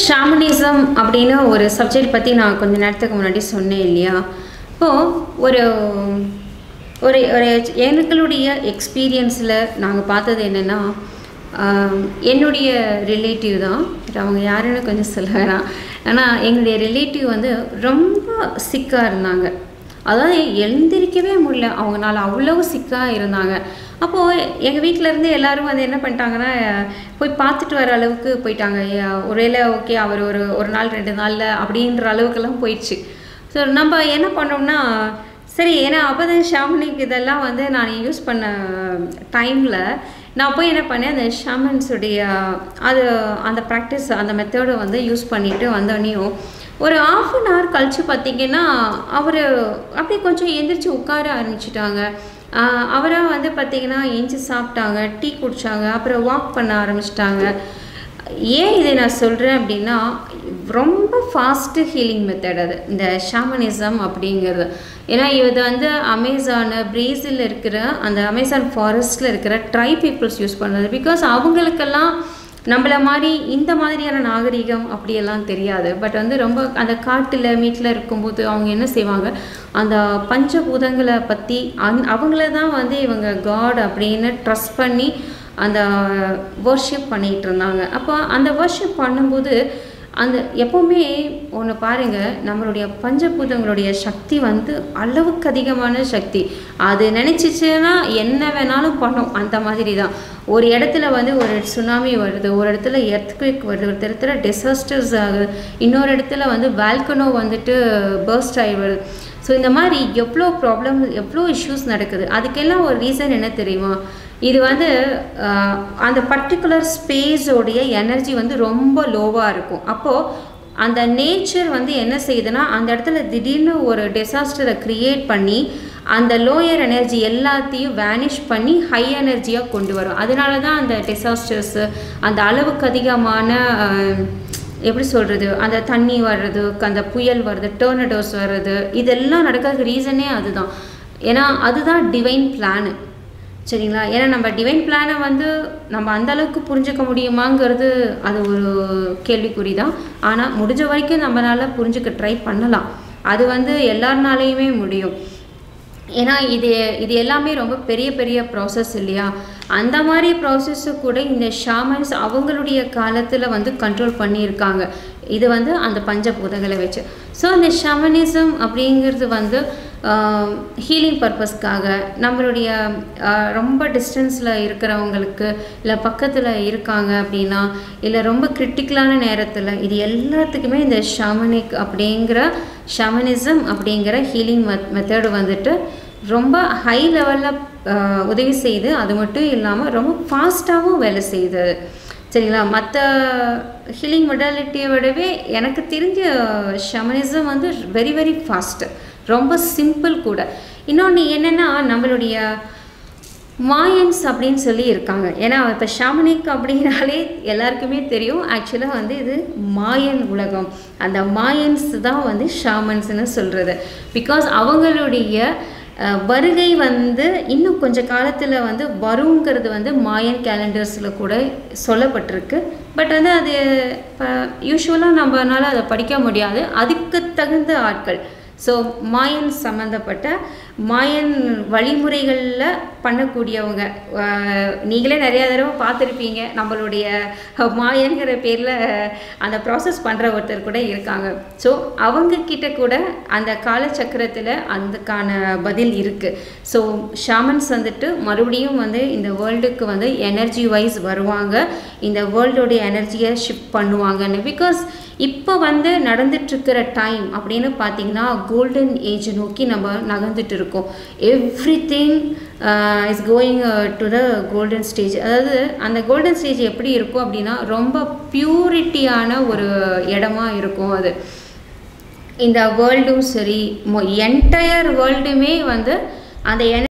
shamanism அப்படின்னு ஒரு subject பற்றி நான் கொஞ்ச நேரத்துக்கு முன்னாடி சொன்னேன் இல்லையா இப்போது ஒரு ஒரு ஒரு எங்களுடைய எக்ஸ்பீரியன்ஸில் நாங்கள் பார்த்தது என்னென்னா என்னுடைய ரிலேட்டிவ் தான் but அவங்க யாருன்னு கொஞ்சம் சொல்ல வேணாம் ஆனால் எங்களுடைய ரிலேட்டிவ் வந்து ரொம்ப சிக்காக இருந்தாங்க அதாவது எழுந்திரிக்கவே முடியல அவங்கனால அவ்வளவு சிக்காக இருந்தாங்க அப்போது எங்கள் வீட்டிலேருந்து எல்லாரும் வந்து என்ன பண்ணிட்டாங்கன்னா போய் பார்த்துட்டு வர அளவுக்கு போயிட்டாங்க ஏ- ஒருவேளை ஓகே அவர் ஒரு ஒரு நாள் ரெண்டு நாளில் அப்படின்ற அளவுக்கெல்லாம் போயிடுச்சு ஸோ நம்ம என்ன பண்ணோம்னா சரி ஏன்னா அப்போ ஷாமனிக் இதெல்லாம் வந்து நான் யூஸ் பண்ண டைமில் நான் போய் என்ன பண்ணேன் அந்த ஷாமன்ஸுடைய அது அந்த ப்ராக்டிஸ் அந்த மெத்தடை வந்து யூஸ் பண்ணிட்டு வந்தோடனையும் ஒரு ஆஃப் அன் ஹவர் கழிச்சு பார்த்தீங்கன்னா அவர் அப்படியே கொஞ்சம் எந்திரிச்சு உட்கார ஆரம்பிச்சிட்டாங்க அவராக வந்து பார்த்தீங்கன்னா எஞ்சி சாப்பிட்டாங்க டீ குடித்தாங்க அப்புறம் வாக் பண்ண ஆரம்பிச்சிட்டாங்க ஏன் இதை நான் சொல்கிறேன் அப்படின்னா ரொம்ப ஃபாஸ்ட்டு ஹீலிங் மெத்தட் அது இந்த ஷாமனிசம் அப்படிங்கிறது ஏன்னா இது வந்து அமேசானு பிரேசில் இருக்கிற அந்த அமேசான் ஃபாரஸ்ட்டில் இருக்கிற ட்ரை பீப்புள்ஸ் யூஸ் பண்ணுறது பிகாஸ் அவங்களுக்கெல்லாம் நம்மள மாதிரி இந்த மாதிரியான நாகரிகம் அப்படியெல்லாம் தெரியாது பட் வந்து ரொம்ப அந்த காட்டில் மீட்டில் இருக்கும்போது அவங்க என்ன செய்வாங்க அந்த பஞ்சபூதங்களை பற்றி அந் அவங்கள தான் வந்து இவங்க காட் அப்படின்னு ட்ரஸ்ட் பண்ணி அந்த வர்ஷிப் பண்ணிகிட்டு இருந்தாங்க அப்போ அந்த வர்ஷிப் பண்ணும்போது அந்த எப்போவுமே ஒன்று பாருங்கள் நம்மளுடைய பஞ்சபூதங்களுடைய சக்தி வந்து அளவுக்கு அதிகமான சக்தி அது நினச்சிச்சுன்னா என்ன வேணாலும் பண்ணும் அந்த மாதிரி தான் ஒரு இடத்துல வந்து ஒரு சுனாமி வருது ஒரு இடத்துல எர்த்குவிக் வருது ஒரு இடத்துல டிசாஸ்டர்ஸ் ஆகுது இன்னொரு இடத்துல வந்து வால்கனோ வந்துட்டு பர்ஸ்ட் ஆகி வருது ஸோ இந்த மாதிரி எவ்வளோ ப்ராப்ளம் எவ்வளோ இஷ்யூஸ் நடக்குது அதுக்கெல்லாம் ஒரு ரீசன் என்ன தெரியுமா இது வந்து ஆஹ், அந்த பர்டிகுலர் ஸ்பேஸோடைய எனர்ஜி வந்து ரொம்ப லோவாக இருக்கும் அப்போது அந்த நேச்சர் வந்து என்ன செய்யுதுன்னா அந்த இடத்துல திடீர்னு ஒரு டிசாஸ்டரை க்ரியேட் பண்ணி அந்த லோயர் எனர்ஜி எல்லாத்தையும் வேனிஷ் பண்ணி ஹை எனர்ஜியாக கொண்டு வரும் அதனால தான் அந்த டிசாஸ்டர்ஸு அந்த அளவுக்கு அதிகமான ஆஹ், எப்படி சொல்கிறது அந்த தண்ணி வர்றது அந்த புயல் வருது டோர்னடோஸ் வர்றது இதெல்லாம் நடக்கிறதுக்கு ரீசனே அதுதான் ஏன்னா அதுதான் டிவைன் பிளானு சரிங்களா ஏன்னா நம்ம டிவைன் பிளானை வந்து நம்ம அந்த அளவுக்கு புரிஞ்சுக்க முடியுமாங்கிறது அது ஒரு கேள்விக்குறி தான் ஆனால் முடிஞ்ச வரைக்கும் நம்மளால புரிஞ்சுக்க ட்ரை பண்ணலாம் அது வந்து எல்லாருனாலையுமே முடியும் ஏன்னா இது இது எல்லாமே ரொம்ப பெரிய பெரிய ப்ராசஸ் இல்லையா அந்த மாதிரி ப்ராசஸ்ஸு கூட இந்த ஷாமன்ஸ் அவங்களுடைய காலத்தில் வந்து கண்ட்ரோல் பண்ணியிருக்காங்க இது வந்து அந்த பஞ்சபூதங்களை வச்சு ஸோ அந்த ஷமனிசம் அப்படிங்கிறது வந்து ஹீலிங் பர்பஸ்க்காக நம்மளுடைய ஆஹ், ரொம்ப டிஸ்டன்ஸில் இருக்கிறவங்களுக்கு இல்லை பக்கத்தில் இருக்காங்க அப்படின்னா இல்லை ரொம்ப கிரிட்டிக்கலான நேரத்தில் இது எல்லாத்துக்குமே இந்த ஷாமனிக் அப்படிங்கிற ஷமனிசம் அப்படிங்கிற ஹீலிங் மெத் மெத்தடு வந்துட்டு ரொம்ப ஹை லெவலில் உதவி செய்யுது அது மட்டும் இல்லாமல் ரொம்ப ஃபாஸ்ட்டாகவும் வேலை செய்யுது சரிங்களா மற்ற ஹீலிங் மொடாலிட்டியை விடவே எனக்கு தெரிஞ்ச ஷமனிசம் வந்து வெரி வெரி ஃபாஸ்ட்டு ரொம்ப சிம்பிள் கூட இன்னொன்று என்னென்னா நம்மளுடைய மாயன்ஸ் அப்படின்னு சொல்லி இருக்காங்க ஏன்னா இப்போ ஷாமனிக் அப்படின்னாலே எல்லாருக்குமே தெரியும் ஆக்சுவலாக வந்து இது மாயன் உலகம் அந்த மாயன்ஸ் தான் வந்து ஷாமன்ஸ்னு சொல்கிறது பிகாஸ் அவங்களுடைய அஹ், வருகை வந்து இன்னும் கொஞ்ச காலத்தில் வந்து வருங்கிறது வந்து மாயன் கேலண்டர்ஸில் கூட சொல்லப்பட்டிருக்கு பட் வந்து அது இப்போ யூஸ்வலாக நம்மனால அதை படிக்க முடியாது அதுக்கு தகுந்த ஆட்கள் ஸோ மாயன் சம்மந்தப்பட்ட மாயன் வழிமுறைகளில் பண்ணக்கூடியவங்க அஹ், நீங்களே நிறைய தடவை பார்த்துருப்பீங்க நம்மளுடைய மாயன்கிற பேரில் அந்த ப்ராசஸ் பண்ணுற ஒருத்தர் கூட இருக்காங்க ஸோ அவங்க கிட்ட கூட அந்த காலச்சக்கரத்தில் அதுக்கான பதில் இருக்குது ஸோ ஷாமன்ஸ் வந்துட்டு மறுபடியும் வந்து இந்த வேர்ல்டுக்கு வந்து எனர்ஜி வைஸ் வருவாங்க இந்த வேர்ல்டோடைய எனர்ஜியை ஷிஃப்ட் பண்ணுவாங்கன்னு பிகாஸ் இப்போ வந்து நடந்துட்டுருக்கிற டைம் அப்படின்னு பார்த்தீங்கன்னா கோல்டன் ஏஜ் நோக்கி நம்ம நகர்ந்துட்டு இருக்கோம் everything is going to the golden stage அதாவது அந்த கோல்டன் ஸ்டேஜ் எப்படி இருக்கும் அப்படின்னா ரொம்ப பியூரிட்டியான ஒரு இடமா இருக்கும் அது இந்த வேர்ல்டும் சரி என்டையர் வேர்ல்டுமே வந்து அந்த